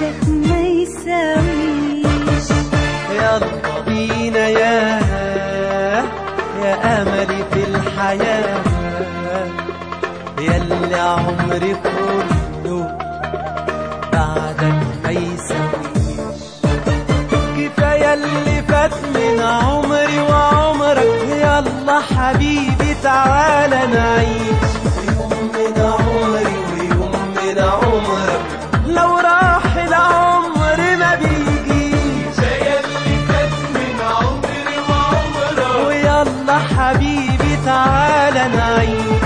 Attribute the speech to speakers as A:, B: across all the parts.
A: بعدك ما يساويش
B: يلا بينا يا يا املي في الحياه ياللي عمري كله بعدك ما يساويش كفايه اللي فات من عمري وعمرك يلا حبيبي تعالى نعيش يوم من عمري ويوم من عمرك لو راح العمر ما بيجيش ويلا حبيبي تعالى نعيش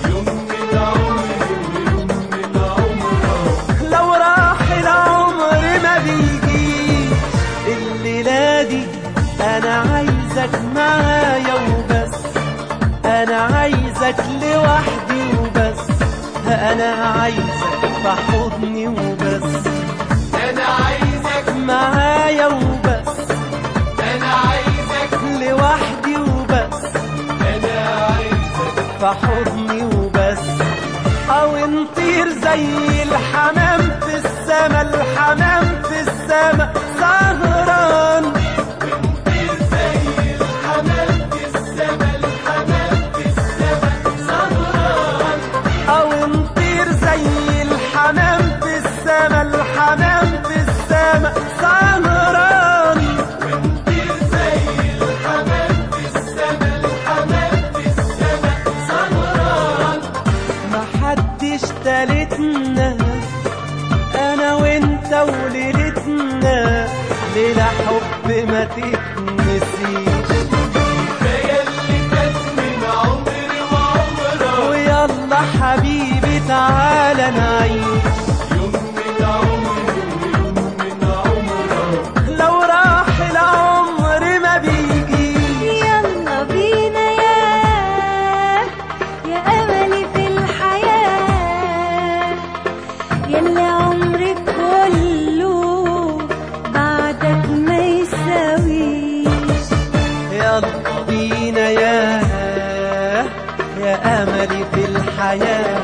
B: لو راح العمر ما بيجيش الليلة دي أنا عايزك معايا وبس أنا عايزك لوحدي وبس أنا عايزك في حضني وبس
C: انا عايزك
B: معايا وبس
C: انا عايزك
B: لوحدي وبس
C: انا عايزك
B: في حضني وبس او نطير زي الحمام في السما الحمام في السما سهران
C: زي الحمام في السما الحمام في السما سهران
B: او نطير زي الحمام في السما الحمام في السما سهران
C: طير زي الحمام في السما الحمام في السما سهران
B: محدش تالتنا انا وانت وليلتنا ليلة حب ما تتنسيش
C: كفايه اللي فات من عمري وعمرك
B: ويلا حبيبي تعالى نعيش
C: يوم من عمري ويوم من عمرك
B: لو راح العمر ما بيجيش
A: يلا بينا يا يا أملي في الحياة يلي عمري كله بعدك ما يساويش
B: يلا بينا يا يا املي في الحياه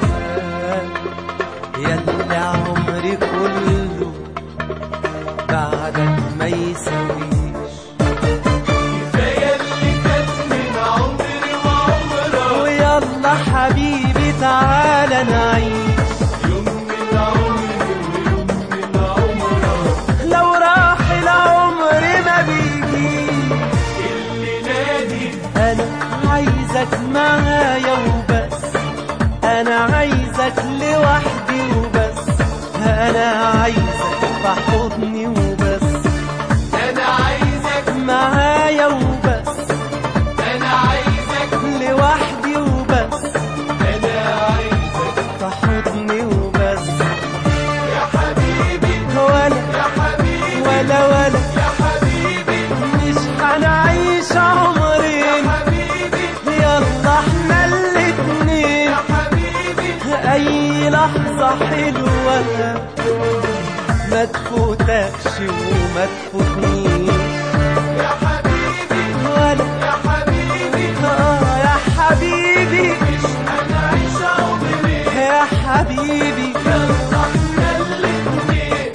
B: يلا عمري كله بعدك ما يسويش
C: كفايه اللي فات من عمري وعمرك
B: ويلا حبيبي تعالى نعيش
C: يوم من عمري ويوم من عمرك
B: لو راح العمر ما بيجيش
C: اللي نادي
B: انا عايزك معايا وبس انا عايزك لوحدي وبس انا عايزك في حضني وبس
C: انا عايزك
B: معايا وبس
C: انا عايزك
B: لوحدي وبس
C: انا عايزك
B: في حضني وبس
C: يا حبيبي
B: ولا
C: يا حبيبي
B: ولا ولا
C: يا حبيبي
B: مش هنعيش عمرين
C: حبيبي
B: يلا احنا الاتنين
C: يا حبيبي
B: اي لحظة حلوة ما تفوتكش وما تفوتنيش
C: يا حبيبي
B: ولا
C: يا حبيبي
B: آه يا حبيبي
C: مش هنعيش عمري
B: يا حبيبي
C: يلا احنا الاتنين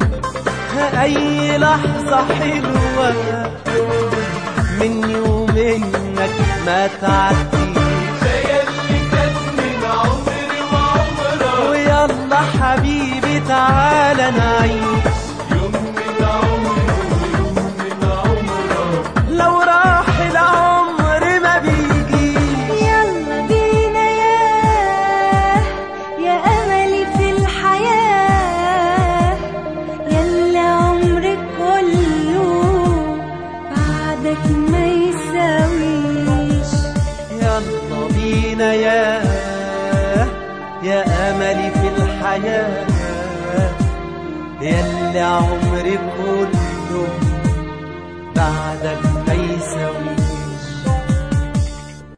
B: اي لحظة حلوة مني ومنك ما تعديش
C: كفايه اللي فات من عمري وعمرك
B: ويلا حبيبي تعالى نعيش
C: يوم من عمري ويوم من عمرك
B: لو راح العمر ما بيجيش
A: يلا بينا يا يا أملي في الحياة يلي عمري كله بعدك ما يساويش
B: يلا بينا يا يا املي في الحياه يلي عمري كله بعدك